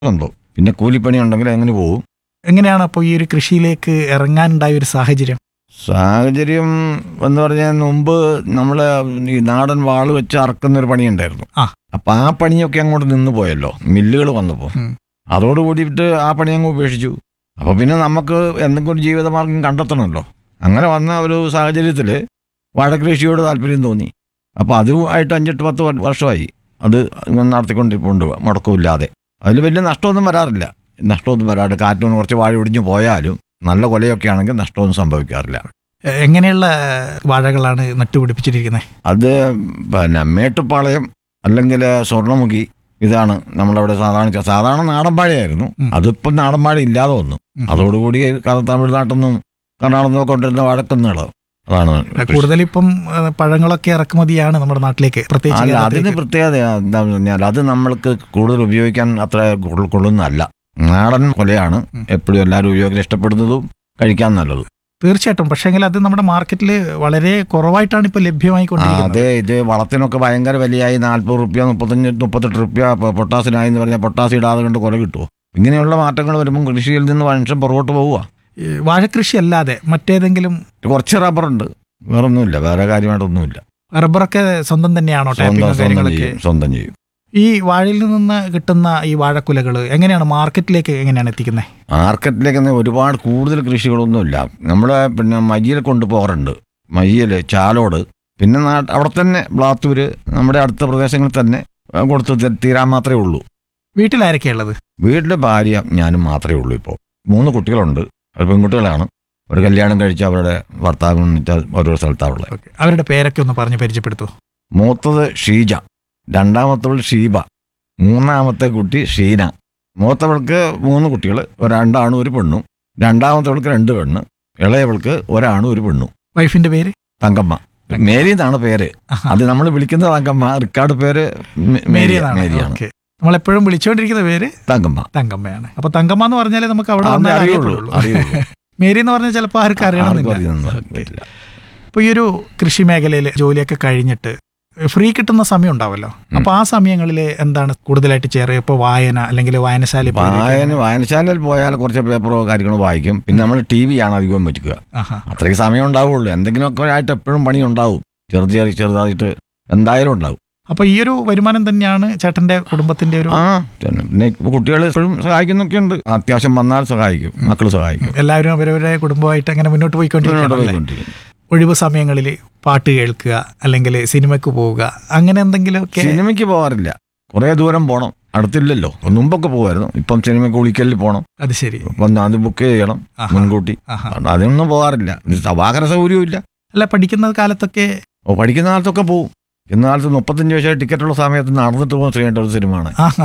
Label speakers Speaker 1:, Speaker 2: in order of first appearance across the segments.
Speaker 1: എന്തോ പിന്നെ കൂലിപ്പണി ഉണ്ടെങ്കിൽ എങ്ങനെ പോകും
Speaker 2: എങ്ങനെയാണ് അപ്പോൾ ഈ ഒരു കൃഷിയിലേക്ക് ഇറങ്ങാനുണ്ടായ ഒരു സാഹചര്യം
Speaker 1: സാഹചര്യം എന്ന് പറഞ്ഞാൽ മുമ്പ് നമ്മൾ ഈ നാടൻ വാള് വെച്ച് അറക്കുന്ന ഒരു പണിയുണ്ടായിരുന്നു
Speaker 2: ആ.
Speaker 1: അപ്പം ആ പണിയൊക്കെ അങ്ങോട്ട് നിന്ന് പോയല്ലോ മില്ലുകൾ വന്നപ്പോൾ
Speaker 2: ഉം.
Speaker 1: അതോട് കൂടിയിട്ട് ആ പണി അങ്ങ് ഉപേക്ഷിച്ചു അപ്പോൾ പിന്നെ നമുക്ക് എന്തെങ്കിലും ഒരു ജീവിതമാർഗം കണ്ടെത്തണമല്ലോ അങ്ങനെ വന്ന ഒരു സാഹചര്യത്തിൽ വാഴകൃഷിയോട് താല്പര്യം തോന്നി അപ്പോൾ അതുമായിട്ട് അഞ്ചെട്ട് പത്ത് വർ- വർഷമായി അത് ഇങ്ങനെ നടത്തിക്കൊണ്ടിരിപ്പുണ്ട് മുടക്കമില്ലാതെ അതിൽ വലിയ നഷ്ടമൊന്നും വരാറില്ല നഷ്ടമൊന്നും വരാറില്ല കാറ്റൊന്നും കുറച്ച് വാഴ ഒടിഞ്ഞു പോയാലും നല്ല കൊലയൊക്കെ ആണെങ്കിൽ നഷ്ടമൊന്നും സംഭവിക്കാറില്ല
Speaker 2: എ- എങ്ങനെയുള്ള വാഴകളാണ് നട്ടുപിടിപ്പിച്ചിരിക്കുന്നത്
Speaker 1: അത് പിന്നെ മേട്ടുപ്പാളയം അല്ലെങ്കിൽ സ്വർണ്ണമുഖി ഇതാണ് നമ്മളവിടെ സാധാരണ സാധാരണ നാടൻ വാഴയായിരുന്നു
Speaker 2: ഉം.
Speaker 1: അതിപ്പം നാടൻ വാഴ ഇല്ലാതെ വന്നു അതോടുകൂടി ക- തമിഴ്നാട്ടിൽ നിന്നും കർണാടകത്തിൽ നിന്നും കൊണ്ടിരുന്ന വഴക്കുന്നുകൾ അതാണ് കൃഷി.
Speaker 2: കൂടുതലിപ്പം ഏഹ്, പഴങ്ങളൊക്കെ ഇറക്കുമതിയാണ് നമ്മുടെ നാട്ടിലേക്ക് പ്രത്യേകിച്ച്
Speaker 1: അല്ല അതിന്
Speaker 2: കേരളത്തിലേക്ക്.
Speaker 1: പ്രത്യേകത എന്താണെന്ന് പറഞ്ഞാൽ അത് നമ്മൾക്ക് കൂടുതൽ ഉപയോഗിക്കാൻ അത്ര കൊള്ള- കൊള്ളുന്നതല്ല നാടൻ കൊലയാണ്
Speaker 2: ഉം.
Speaker 1: എപ്പോഴും എല്ലാവരും ഉപയോഗിക്കാൻ ഇഷ്ടപ്പെടുന്നതും കഴിക്കാൻ നല്ലത്
Speaker 2: തീർച്ചയായിട്ടും പക്ഷേങ്കിൽ അത് നമ്മുടെ മാർക്കറ്റിൽ വളരെ കുറവായിട്ടാണ് ഇപ്പോൾ
Speaker 1: ആ,
Speaker 2: ലഭ്യമായിക്കൊണ്ടിരിക്കുന്നത്
Speaker 1: അതെ ഇത് വളത്തിനൊക്കെ ഭയങ്കര വിലയായി നാൽപ്പത് റുപ്യ മുപ്പത്തഞ്ച് മുപ്പത്തെട്ട് റുപ്യ പൊ- പൊട്ടാസിനായി എന്ന് പറഞ്ഞാൽ പൊട്ടാസ് ഇടാതെ കൊണ്ട് കുറെ കിട്ടുമോ ഇങ്ങനെയുള്ള മാറ്റങ്ങൾ വരുമ്പോൾ കൃഷിയിൽ നിന്ന് മനുഷ്യൻ പുറകോട്ട് പോവുക
Speaker 2: ഈ വാഴക്കൃഷി അല്ലാതെ മറ്റേതെങ്കിലും
Speaker 1: കുറച്ച് റബ്ബറുണ്ട് വേറെ ഒന്നുമില്ല വേറെ കാര്യമായിട്ടൊന്നുമില്ല
Speaker 2: റബ്ബറൊക്കെ സ്വന്തം തന്നെയാണോ
Speaker 1: സ്വന്തം
Speaker 2: ടാപ്പിംഗ്
Speaker 1: സ്വന്തം
Speaker 2: കാര്യങ്ങളൊക്കെ
Speaker 1: ചെയ്യും സ്വന്തം ചെയ്യും
Speaker 2: ഈ വാഴയിൽ നിന്ന് കിട്ടുന്ന ഈ വാഴക്കുലകൾ എങ്ങനെയാണ് മാർക്കറ്റിലേക്ക് എങ്ങനെയാണ് എത്തിക്കുന്നത്
Speaker 1: മാർക്കറ്റിലേക്ക് ഒന്നും ഒരുപാട് കൂടുതൽ കൃഷികളൊന്നുമില്ല നമ്മൾ പിന്നെ മയ്യിൽ കൊണ്ടുപോകാറുണ്ട് മയ്യൽ ചാലോട് പിന്നെ നാട്ട് അവിടെ തന്നെ ബ്ലാത്തൂര് നമ്മുടെ അടുത്ത പ്രദേശങ്ങളിൽ തന്നെ ആ, കൊടുത്ത് തി- തീരാൻ മാത്രമേ ഉള്ളൂ
Speaker 2: വീട്ടിലാരൊക്കെയുള്ളത്
Speaker 1: വീട്ടിലെ ഭാര്യ ഞാനും മാത്രമേ ഉള്ളൂ ഇപ്പോൾ മൂന്ന് കുട്ടികളുണ്ട് അത് പെൺകുട്ടികളാണ് ഒരു കല്യാണം കഴിച്ച് അവരുടെ ഭർത്താവ് ഓരോ സ്ഥലത്താണുള്ളത്
Speaker 2: ഓക്കെ അവരുടെ പേരൊക്കെ ഒന്ന് പറഞ്ഞ് പരിചയപ്പെടുത്തൂ
Speaker 1: മൂത്തത് ഷീജ രണ്ടാമത്തവൾ ഷീബ മൂന്നാമത്തെ കുട്ടി ഷീന മൂത്തവൾക്ക് മൂന്ന് കുട്ടികൾ രണ്ടാണും ഒരു പെണ്ണും രണ്ടാമത്തവൾക്ക് രണ്ട് പെണ്ണ് ഇളയവൾക്ക് ഒരാണും ഒരു പെണ്ണും
Speaker 2: വൈഫിന്റെ പേര്
Speaker 1: തങ്കമ്മ മേരി എന്നാണ് പേര്
Speaker 2: ആഹാ.
Speaker 1: അത് നമ്മൾ വിളിക്കുന്ന തങ്കമ്മ റിക്കാർഡ് പേര് മേ-
Speaker 2: മേരി
Speaker 1: മേരി
Speaker 2: എന്നാണ്
Speaker 1: മേരിയാണ്
Speaker 2: ഓക്കെ നമ്മളെപ്പോഴും വിളിച്ചുകൊണ്ടിരിക്കുന്ന പേര്
Speaker 1: തങ്കമ്മ
Speaker 2: തങ്കമ്മയാണ് അപ്പൊ തങ്കമ്മ എന്ന് പറഞ്ഞാൽ നമുക്ക് അവിടെ
Speaker 1: അതേ
Speaker 2: വന്നാൽ
Speaker 1: അറിയുള്ളൂ
Speaker 2: അറിയപ്പെടുള്ളൂ
Speaker 1: അറിയുള്ളൂ
Speaker 2: മേരി എന്ന് പറഞ്ഞാൽ ചിലപ്പോൾ ആർക്കും
Speaker 1: ആർക്കും
Speaker 2: അറിയണമെന്നില്ല
Speaker 1: അറിയുന്നൊന്നും വരില്ല.
Speaker 2: ഇപ്പൊ ഈ ഒരു കൃഷി മേഖലയിൽ ജോലിയൊക്കെ കഴിഞ്ഞിട്ട് ഫ്രീ കിട്ടുന്ന സമയം ഉണ്ടാവല്ലോ അപ്പൊ ആ സമയങ്ങളിൽ എന്താണ് കൂടുതലായിട്ട് ചെയ്യാറ് ഇപ്പൊ വായന അല്ലെങ്കിൽ വായനശാല
Speaker 1: വായന വായനശാലയിൽ പോയാൽ കുറച്ച് പേപ്പറോ കാര്യങ്ങളോ വായിക്കും പിന്നെ നമ്മൾ ടി വി ആണ് അധികം പറ്റുക അത്രയ്ക്ക് സമയം ഉണ്ടാവുള്ളൂ എന്തെങ്കിലുമൊക്കെ ആയിട്ട് എപ്പോഴും പണി ഉണ്ടാവും ചെറു ചെറിയ ചെറുതായിട്ട് എന്തായാലും ഉണ്ടാവും
Speaker 2: അപ്പൊ ഈ ഒരു വരുമാനം തന്നെയാണ് ചേട്ടന്റെ കുടുംബത്തിന്റെ ഒരു
Speaker 1: ആ പിന്നെ കുട്ടികൾ എപ്പോഴും സഹായിക്കുന്നൊക്കെ ഉണ്ട് അത്യാവശ്യം വന്നാൽ സഹായിക്കും മക്കൾ സഹായിക്കും
Speaker 2: എല്ലാവരും അവരവരുടെ കുടുംബമായിട്ട് അങ്ങനെ മുന്നോട്ട്
Speaker 1: മുന്നോട്ട്
Speaker 2: പോയിക്കൊണ്ടിരിക്കുകയാണ് അല്ലേ?
Speaker 1: പോയിക്കൊണ്ടിരിക്കും.
Speaker 2: ഒഴിവ് സമയങ്ങളിൽ പാട്ട് കേൾക്കുക അല്ലെങ്കിൽ സിനിമയ്ക്ക് പോവുക അങ്ങനെ എന്തെങ്കിലുമൊക്കെ
Speaker 1: സിനിമയ്ക്ക് പോകാറില്ല കുറേ ദൂരം പോകണം അടുത്തില്ലല്ലോ മുമ്പൊക്കെ പോകുമായിരുന്നു ഇപ്പം സിനിമയ്ക്ക് ഉളിക്കലിൽ പോകണം
Speaker 2: അത് ശരി
Speaker 1: അപ്പം അത് ബുക്ക് ചെയ്യണം
Speaker 2: ആഹാ.
Speaker 1: മുൻകൂട്ടി
Speaker 2: ആഹാ.
Speaker 1: അതിനൊന്നും പോകാറില്ല ഇത് വാഹന സൗകര്യവും ഇല്ല
Speaker 2: അല്ല പഠിക്കുന്ന കാലത്തൊക്കെ
Speaker 1: ഓ പഠിക്കുന്ന കാലത്തൊക്കെ പോവും ഇന്ന കാലത്ത് മുപ്പത്തഞ്ച് വയസ്സായി ടിക്കറ്റുള്ള സമയത്ത് നടന്നിട്ട് പോകാൻ ചെയ്യേണ്ട ഒരു സിനിമയാണ്
Speaker 2: ആഹാ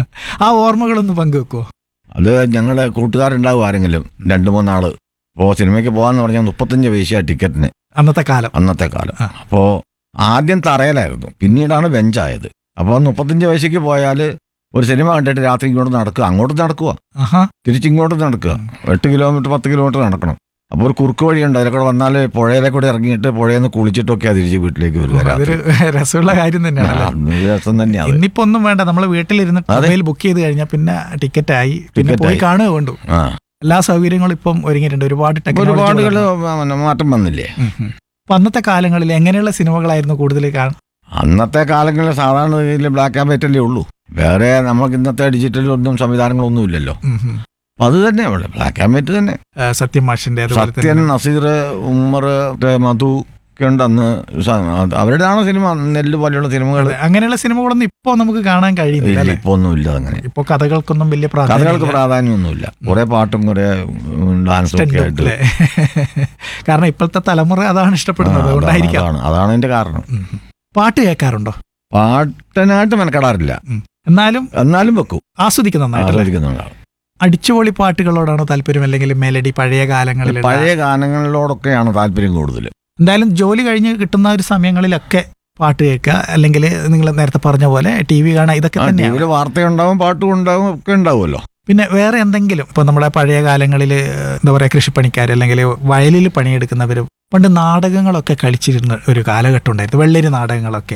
Speaker 2: ആ ഓർമ്മകളൊന്ന് പങ്കുവെക്കുവോ
Speaker 1: അത് ഞങ്ങളുടെ കൂട്ടുകാരുണ്ടാവും ആരെങ്കിലും രണ്ട് മൂന്നാള് അപ്പോൾ സിനിമയ്ക്ക് പോകാന്ന് പറഞ്ഞാൽ മുപ്പത്തഞ്ച് പൈസ ടിക്കറ്റിന്
Speaker 2: അന്നത്തെ കാലം
Speaker 1: അന്നത്തെ കാലം
Speaker 2: ആ.
Speaker 1: അപ്പോൾ ആദ്യം തറയിലായിരുന്നു പിന്നീടാണ് ബെഞ്ചായത് അപ്പോൾ മുപ്പത്തഞ്ച് വയസ്സേക്ക് പോയാൽ ഒരു സിനിമ കണ്ടിട്ട് രാത്രി ഇങ്ങോട്ട് നടക്കുക അങ്ങോട്ട് നടക്കുക
Speaker 2: ആഹാ
Speaker 1: തിരിച്ചിങ്ങോട്ട് നടക്കുക എട്ട് കിലോമീറ്റർ പത്ത് കിലോമീറ്റർ നടക്കണം അപ്പോൾ ഒരു കുറുക്ക് വഴിയുണ്ട് അതിലെ കൂടെ വന്നാൽ പുഴയിലെ കൂടെ ഇറങ്ങിയിട്ട് പുഴയിൽ നിന്ന് കുളിച്ചിട്ടൊക്കെയാണ് തിരിച്ച് വീട്ടിലേക്ക് വരിക
Speaker 2: അതൊരു
Speaker 1: രാത്രി.
Speaker 2: രസമുള്ള കാര്യം
Speaker 1: ആ,
Speaker 2: തന്നെയാണ്
Speaker 1: അത് രസം തന്നെയാണ്
Speaker 2: ഇന്നിപ്പോ ഒന്നും വേണ്ട നമ്മൾ വീട്ടിലിരുന്ന്
Speaker 1: അതെ.
Speaker 2: മൊബൈൽ ബുക്ക് ചെയ്ത് കഴിഞ്ഞാൽ പിന്നെ ടിക്കറ്റ് ആയി പിന്നെ
Speaker 1: ടിക്കറ്റ്
Speaker 2: പോയി
Speaker 1: ആയി.
Speaker 2: കാണുക കൊണ്ടു
Speaker 1: ആ
Speaker 2: എല്ലാ സൗകര്യങ്ങളും ഇപ്പം ഒരുങ്ങിയിട്ടുണ്ട് ഒരുപാട്
Speaker 1: ഒരുപാട്
Speaker 2: ടെക്നോളജി
Speaker 1: മാറ്റം വന്നില്ലേ
Speaker 2: അപ്പൊ അന്നത്തെ കാലങ്ങളിൽ എങ്ങനെയുള്ള സിനിമകളായിരുന്നു കൂടുതൽ കാണും
Speaker 1: അന്നത്തെ കാലങ്ങളിൽ സാധാരണ രീതിയിൽ ബ്ലാക്ക് ആൻഡ് വൈറ്റ് അല്ലേ ഉള്ളൂ വേറെ നമുക്ക് ഇന്നത്തെ ഡിജിറ്റലൊന്നും സംവിധാനങ്ങളൊന്നും ഇല്ലല്ലോ അപ്പൊ അത് തന്നെ അവിടെ ബ്ലാക്ക് ആൻഡ് വൈറ്റ് തന്നെ
Speaker 2: സത്യം മാഷിന്റെ അതുപോലെ
Speaker 1: സത്യൻ
Speaker 2: തന്നെ
Speaker 1: നസീർ ഉമ്മർ മറ്റേ മധു ഒക്കെ ഉണ്ട് അന്ന് സ- അത് അവരുടെയാണ് സിനിമ നെല്ല് പോലെയുള്ള സിനിമകൾ
Speaker 2: അതെ, അങ്ങനെയുള്ള സിനിമകളൊന്നും ഇപ്പൊ നമുക്ക് കാണാൻ കഴിയുന്നില്ല അല്ലെ
Speaker 1: ഇപ്പൊ ഒന്നും ഇല്ല അങ്ങനെ
Speaker 2: ഇപ്പൊ കഥകൾക്കൊന്നും വലിയ
Speaker 1: കഥകൾക്ക്
Speaker 2: പ്രാധാന്യം
Speaker 1: പ്രാധാന്യമൊന്നുമില്ല കുറെ പാട്ടും കുറെ ഡാൻസും ഒക്കെ ആയിട്ട്
Speaker 2: അല്ലേ കാരണം ഇപ്പോഴത്തെ തലമുറ അതാണ്
Speaker 1: ആ,
Speaker 2: ഇഷ്ടപ്പെടുന്നത്
Speaker 1: അതാണ്
Speaker 2: അതുകൊണ്ടായിരിക്കാം
Speaker 1: അതാണ് അതാണ് അതിന്റെ കാരണം
Speaker 2: ഉം. പാട്ട് കേൾക്കാറുണ്ടോ
Speaker 1: പാട്ടിനായിട്ട് മെനക്കെടാറില്ല
Speaker 2: എന്നാലും
Speaker 1: എന്നാലും വെക്കും
Speaker 2: ആസ്വദിക്കുന്ന നന്നായിട്ടല്ലേ
Speaker 1: ആസ്വദിക്കുന്നുണ്ടാവും
Speaker 2: അടിച്ചുപൊളി പാട്ടുകളോടാണോ താല്പര്യം അല്ലെങ്കിൽ മെലഡി പഴയ കാലങ്ങളിൽ
Speaker 1: പഴയ ഗാനങ്ങളിലോടൊക്കെയാണ് താല്പര്യം കൂടുതൽ
Speaker 2: എന്തായാലും ജോലി കഴിഞ്ഞ് കിട്ടുന്ന ഒരു സമയങ്ങളിലൊക്കെ പാട്ട് കേൾക്കുക അല്ലെങ്കിൽ നിങ്ങൾ നേരത്തെ പറഞ്ഞ പോലെ ടി വി കാണുക ഇതൊക്കെ
Speaker 1: ടി
Speaker 2: തന്നെയാണ്
Speaker 1: വിയിൽ വാർത്തയുണ്ടാവും പാട്ടും ഉണ്ടാവും ഒക്കെ ഉണ്ടാവുമല്ലോ
Speaker 2: പിന്നെ വേറെ എന്തെങ്കിലും ഇപ്പൊ നമ്മളെ പഴയ കാലങ്ങളിൽ എന്താ പറയാ കൃഷിപ്പണിക്കാർ അല്ലെങ്കിൽ വയലിൽ പണിയെടുക്കുന്നവർ പണ്ട് നാടകങ്ങളൊക്കെ കളിച്ചിരുന്ന ഒരു കാലഘട്ടം ഉണ്ടായിരുന്നു വെള്ളരി നാടകങ്ങളൊക്കെ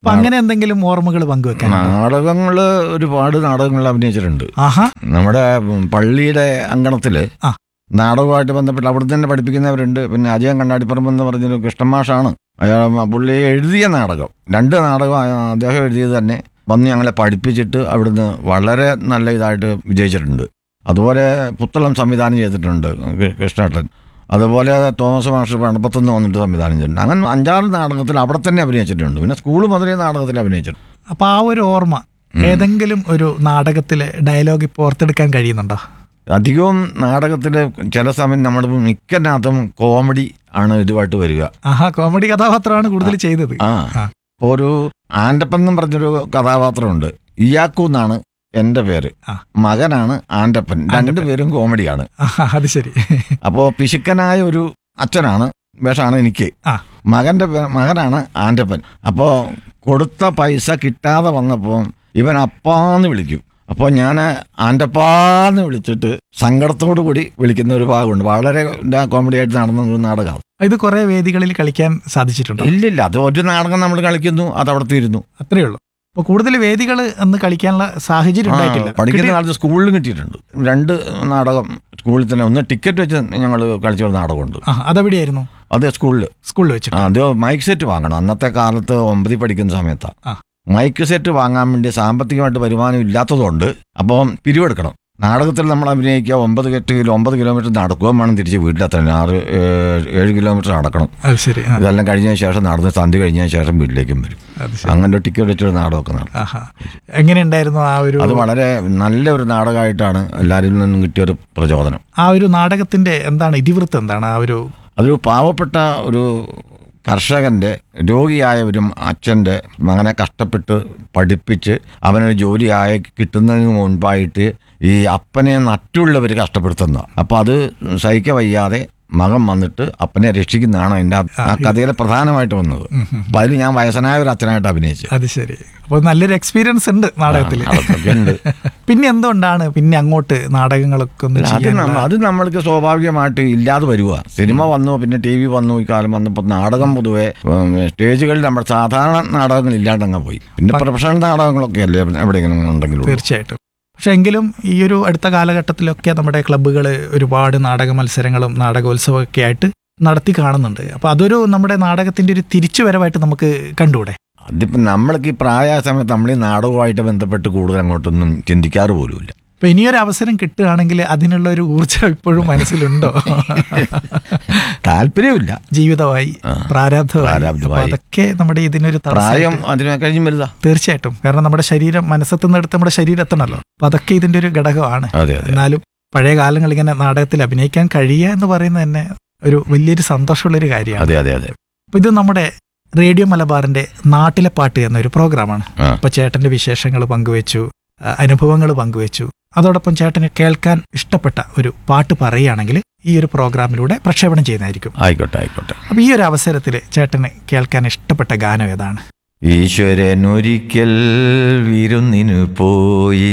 Speaker 2: അപ്പൊ അങ്ങനെ എന്തെങ്കിലും ഓർമ്മകൾ പങ്കുവെക്കാൻ
Speaker 1: നാടകങ്ങൾ ഒരുപാട് നാടകങ്ങൾ അഭിനയിച്ചിട്ടുണ്ട്
Speaker 2: ആഹാ
Speaker 1: നമ്മുടെ ഉം, പള്ളിയുടെ അങ്കണത്തില്
Speaker 2: ആ.
Speaker 1: നാടകമായിട്ട് ബന്ധപ്പെട്ട് അവിടെ തന്നെ പഠിപ്പിക്കുന്നവരുണ്ട് പിന്നെ അജയൻ കണ്ണാടിപ്പറമ്പ് എന്ന് പറഞ്ഞൊരു കൃഷ്ണമാഷാണ് അയാൾ പുള്ളി എഴുതിയ നാടകം രണ്ട് നാടകം ആ- അദ്ദേഹം എഴുതിയത് തന്നെ വന്ന് ഞങ്ങളെ പഠിപ്പിച്ചിട്ട് അവിടുന്ന് വളരെ നല്ല ഇതായിട്ട് വിജയിച്ചിട്ടുണ്ട് അതുപോലെ പുത്തളം സംവിധാനം ചെയ്തിട്ടുണ്ട് കൃ- കൃഷ്ണേട്ടൻ അതുപോലെ തോമസ് മാഷ് പണപ്പത്തുനിന്ന് വന്നിട്ട് സംവിധാനം ചെയ്തിട്ടുണ്ട് അങ്ങനെ അഞ്ചാറ് നാടകത്തിൽ അവിടെ തന്നെ അഭിനയിച്ചിട്ടുണ്ട് പിന്നെ സ്കൂൾ മുതലേ നാടകത്തിൽ അഭിനയിച്ചിട്ടുണ്ട്
Speaker 2: അപ്പൊ ആ ഒരു ഓർമ്മ ഏതെങ്കിലും ഒരു നാടകത്തിലെ ഡയലോഗ് ഇപ്പോൾ ഓർത്തെടുക്കാൻ കഴിയുന്നുണ്ടോ
Speaker 1: അധികവും നാടകത്തിൽ ചില സമയം നമ്മൾ മിക്കതിനകത്തും കോമഡി ആണ് ഇതുമായിട്ട് വരിക
Speaker 2: ആഹാ കോമഡി കഥാപാത്രമാണ് കൂടുതൽ ചെയ്തത്
Speaker 1: ആ
Speaker 2: ആ.
Speaker 1: ഇപ്പൊ ഒരു ആൻറ്റപ്പൻ എന്നും പറഞ്ഞൊരു കഥാപാത്രമുണ്ട് ഇയാക്കു എന്നാണ് എൻ്റെ പേര്
Speaker 2: ആ.
Speaker 1: മകനാണ് ആൻറ്റപ്പൻ രണ്ടുപേരും കോമഡിയാണ്
Speaker 2: ആഹാ, അത് ശരി
Speaker 1: അപ്പോൾ പിശുക്കനായ ഒരു അച്ഛനാണ് വേഷമാണ് എനിക്ക്
Speaker 2: ആ.
Speaker 1: മകന്റെ പേ- മകനാണ് ആൻറ്റപ്പൻ അപ്പോൾ കൊടുത്ത പൈസ കിട്ടാതെ വന്നപ്പോൾ ഇവൻ അപ്പാന്ന് വിളിക്കും അപ്പോൾ ഞാൻ ആൻറ്റപ്പാന്ന് വിളിച്ചിട്ട് സങ്കടത്തോടു കൂടി വിളിക്കുന്ന ഒരു ഭാഗമുണ്ട് വളരെ കോമഡി ആയിട്ട് നടന്ന ഒരു നാടകം
Speaker 2: ഇത് കുറെ വേദികളിൽ കളിക്കാൻ സാധിച്ചിട്ടുണ്ടോ
Speaker 1: ഇല്ലില്ല അത് ഒരു നാടകം നമ്മൾ കളിക്കുന്നു അത് അവിടെ തീരുന്നു
Speaker 2: അത്രേ ഉള്ളൂ അപ്പൊ കൂടുതൽ വേദികൾ അന്ന് കളിക്കാനുള്ള സാഹചര്യം
Speaker 1: ആ,
Speaker 2: ഉണ്ടായിട്ടില്ല
Speaker 1: പഠിക്കുന്ന
Speaker 2: കിട്ടി-
Speaker 1: കാലത്ത് സ്കൂളിലും കിട്ടിയിട്ടുണ്ട് രണ്ട് നാടകം സ്കൂളിൽ തന്നെ ഒന്ന് ടിക്കറ്റ് വെച്ച് ഞങ്ങൾ കളിച്ച ഒരു നാടകമുണ്ട്
Speaker 2: ആ, അതെവിടെയായിരുന്നു
Speaker 1: അത് സ്കൂളിൽ
Speaker 2: സ്കൂളിൽ വെച്ചിട്ട്
Speaker 1: അത് മൈക്ക് സെറ്റ് വാങ്ങണം അന്നത്തെ കാലത്ത് ഒമ്പതിൽ പഠിക്കുന്ന സമയത്താണ്
Speaker 2: ആ.
Speaker 1: മൈക്ക് സെറ്റ് വാങ്ങാൻ വേണ്ടി സാമ്പത്തികമായിട്ട് വരുമാനം ഇല്ലാത്തതുകൊണ്ട് അപ്പം പിരിവെടുക്കണം നാടകത്തിൽ നമ്മൾ അഭിനയിക്കുക ഒമ്പത് എട്ട് കിലോ ഒമ്പത് കിലോമീറ്റർ നടക്കുകയും വേണം തിരിച്ച് വീട്ടിലെത്താൻ ആറ് ഏഴ് ഏഴ് കിലോമീറ്റർ നടക്കണം
Speaker 2: അത് ശരി ആ,
Speaker 1: ഇതെല്ലാം കഴിഞ്ഞതിന് ശേഷം നടന്ന് സന്ധ്യ കഴിഞ്ഞതിന് ശേഷം വീട്ടിലേക്കും വരും
Speaker 2: അത് ശരി
Speaker 1: അങ്ങനെ ഒരു ടിക്കറ്റ് വെച്ചൊരു നാടകമൊക്കെ നടക്കും
Speaker 2: ആഹാ എങ്ങനെയുണ്ടായിരുന്നു ആ ഒരു
Speaker 1: അത് വളരെ നല്ലൊരു നാടകമായിട്ടാണ് എല്ലാവരിൽ നിന്നും കിട്ടിയൊരു പ്രചോദനം
Speaker 2: ആ ഒരു നാടകത്തിന്റെ എന്താണ് ഇതിവൃത്തം എന്താണ് ആ ഒരു
Speaker 1: അതൊരു പാവപ്പെട്ട ഒരു കർഷകന്റെ രോഗിയായ ഒരു അച്ഛൻ്റെ മകനെ കഷ്ടപ്പെട്ട് പഠിപ്പിച്ച് അവനൊരു ജോലിയായി കിട്ടുന്നതിന് മുൻപായിട്ട് ഈ അപ്പനെ മറ്റുള്ളവർ കഷ്ടപ്പെടുത്തുന്ന അപ്പോൾ അത് സഹിക്ക വയ്യാതെ മകൻ വന്നിട്ട് അപ്പനെ രക്ഷിക്കുന്നതാണ് എൻ്റെ ആ- ആ കഥയിലെ പ്രധാനമായിട്ട് വന്നത് അപ്പം അതിൽ ഞാൻ വയസ്സനായ ഒരു അച്ഛനായിട്ട് അഭിനയിച്ചു
Speaker 2: അത് ശരി അപ്പോൾ നല്ലൊരു എക്സ്പീരിയൻസ് ഉണ്ട് നാടകത്തിൽ
Speaker 1: അതൊക്കെ ഉണ്ട്
Speaker 2: പിന്നെ എന്തുകൊണ്ടാണ് പിന്നെ അങ്ങോട്ട് നാടകങ്ങളൊക്കെ ഒന്ന്
Speaker 1: അത്
Speaker 2: ചെയ്യാൻ
Speaker 1: നമ്മ- അത് നമ്മൾക്ക് സ്വാഭാവികമായിട്ട് ഇല്ലാതെ വരിക സിനിമ വന്നു പിന്നെ ടി വി വന്നു ഈ കാലം വന്നപ്പോൾ നാടകം പൊതുവെ ഉം, സ്റ്റേജുകളിൽ നമ്മുടെ സാധാരണ നാടകങ്ങൾ ഇല്ലാണ്ടങ്ങ് പോയി പിന്നെ പ്രൊഫഷണൽ നാടകങ്ങളൊക്കെ അല്ലേ എവിടെയെങ്കിലും ഉണ്ടെങ്കിലും
Speaker 2: തീർച്ചയായിട്ടും പക്ഷെ എങ്കിലും ഈ ഒരു അടുത്ത കാലഘട്ടത്തിലൊക്കെ നമ്മുടെ ക്ലബ്ബുകൾ ഒരുപാട് നാടക മത്സരങ്ങളും നാടകോത്സവമൊക്കെ ആയിട്ട് നടത്തി കാണുന്നുണ്ട് അപ്പൊ അതൊരു നമ്മുടെ നാടകത്തിന്റെ ഒരു തിരിച്ചുവരവായിട്ട് നമുക്ക് കണ്ടുകൂടെ
Speaker 1: അതിപ്പം നമ്മൾക്ക് ഈ പ്രായ സമയത്ത് നമ്മൾ ഈ നാടകവുമായിട്ട് ബന്ധപ്പെട്ട് കൂടുതൽ അങ്ങോട്ടൊന്നും ചിന്തിക്കാറ് പോലുമില്ല
Speaker 2: അപ്പൊ ഇനിയൊരു അവസരം കിട്ടുകയാണെങ്കിൽ അതിനുള്ള ഒരു ഊർജ്ജം ഇപ്പോഴും മനസ്സിലുണ്ടോ
Speaker 1: താല്പര്യമില്ല
Speaker 2: ജീവിതമായി
Speaker 1: ആ.
Speaker 2: പ്രാരാബ്ധമായി
Speaker 1: പ്രാരാബ്ധമായി.
Speaker 2: അപ്പൊ അതൊക്കെ നമ്മുടെ ഇതിനൊരു
Speaker 1: പ്രായം
Speaker 2: തടസ്സമായിട്ട്
Speaker 1: അതിനെ കഴിഞ്ഞും വലുതാ
Speaker 2: തീർച്ചയായിട്ടും കാരണം നമ്മുടെ ശരീരം മനസ്സെത്തുന്നിടത്ത് നമ്മുടെ ശരീരം എത്തണല്ലോ അപ്പൊ അതൊക്കെ ഇതിന്റെ ഒരു ഘടകമാണ്
Speaker 1: അതെ അതെ
Speaker 2: എന്നാലും പഴയ കാലങ്ങൾ ഇങ്ങനെ നാടകത്തിൽ അഭിനയിക്കാൻ കഴിയുക എന്ന് പറയുന്നത് തന്നെ ഒരു വലിയൊരു സന്തോഷമുള്ളൊരു കാര്യമാണ്
Speaker 1: അതെ അതെ അതെ
Speaker 2: അപ്പൊ ഇത് നമ്മുടെ റേഡിയോ മലബാറിന്റെ നാട്ടിലെ പാട്ട് എന്നൊരു പ്രോഗ്രാമാണ്
Speaker 1: ആ.
Speaker 2: അപ്പൊ ചേട്ടന്റെ വിശേഷങ്ങൾ പങ്കുവെച്ചു അനുഭവങ്ങൾ പങ്കുവെച്ചു അതോടൊപ്പം ചേട്ടന് കേൾക്കാൻ ഇഷ്ടപ്പെട്ട ഒരു പാട്ട് പറയുകയാണെങ്കിൽ ഈ ഒരു പ്രോഗ്രാമിലൂടെ പ്രക്ഷേപണം ചെയ്യുന്നതായിരിക്കും
Speaker 1: ആയിക്കോട്ടെ ആയിക്കോട്ടെ
Speaker 2: അപ്പൊ ഈ ഒരു അവസരത്തിൽ ചേട്ടന് കേൾക്കാൻ ഇഷ്ടപ്പെട്ട ഗാനം ഏതാണ്
Speaker 1: ഈശ്വരനൊരിക്കൽ വിരുന്നിനു പോയി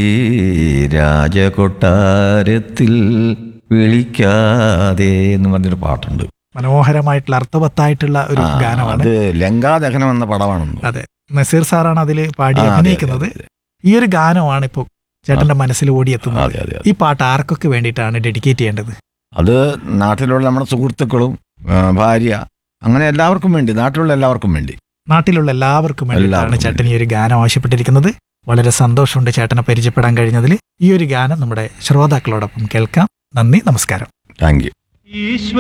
Speaker 1: രാജകൊട്ടാരത്തിൽ വിളിക്കാതെ എന്ന് പറഞ്ഞൊരു പാട്ടുണ്ട്
Speaker 2: മനോഹരമായിട്ടുള്ള അർത്ഥവത്തായിട്ടുള്ള ഒരു
Speaker 1: ആ,
Speaker 2: ഗാനമാണ്
Speaker 1: അത് ലങ്കാദഹനം എന്ന പടമാണെന്ന്
Speaker 2: അതെ നസീർ സാറാണ് അതിൽ പാടി
Speaker 1: ആ, അതെ,
Speaker 2: അഭിനയിക്കുന്നത്
Speaker 1: അതെ,
Speaker 2: ഈ ഒരു ഗാനമാണ് ഇപ്പോൾ ചേട്ടന്റെ മനസ്സിൽ ഓടിയെത്തുന്നത്
Speaker 1: അതെ അതെ അതെ
Speaker 2: ഈ പാട്ട് ആർക്കൊക്കെ വേണ്ടിയിട്ടാണ് ഡെഡിക്കേറ്റ് ചെയ്യേണ്ടത്
Speaker 1: അത് നാട്ടിലുള്ള നമ്മുടെ സുഹൃത്തുക്കളും ആ, ഭാര്യ അങ്ങനെ എല്ലാവർക്കും വേണ്ടി നാട്ടിലുള്ള എല്ലാവർക്കും വേണ്ടി
Speaker 2: നാട്ടിലുള്ള എല്ലാവർക്കും വേണ്ടിയിട്ടാണ്
Speaker 1: എല്ലാവർക്കും
Speaker 2: ചേട്ടൻ ഈ ഒരു ഗാനം ആവശ്യപ്പെട്ടിരിക്കുന്നത് വളരെ സന്തോഷമുണ്ട് ചേട്ടനെ പരിചയപ്പെടാൻ കഴിഞ്ഞതിൽ ഈ ഒരു ഗാനം നമ്മുടെ ശ്രോതാക്കളോടൊപ്പം കേൾക്കാം നന്ദി നമസ്കാരം
Speaker 1: താങ്ക് യു
Speaker 3: ഈശ്വര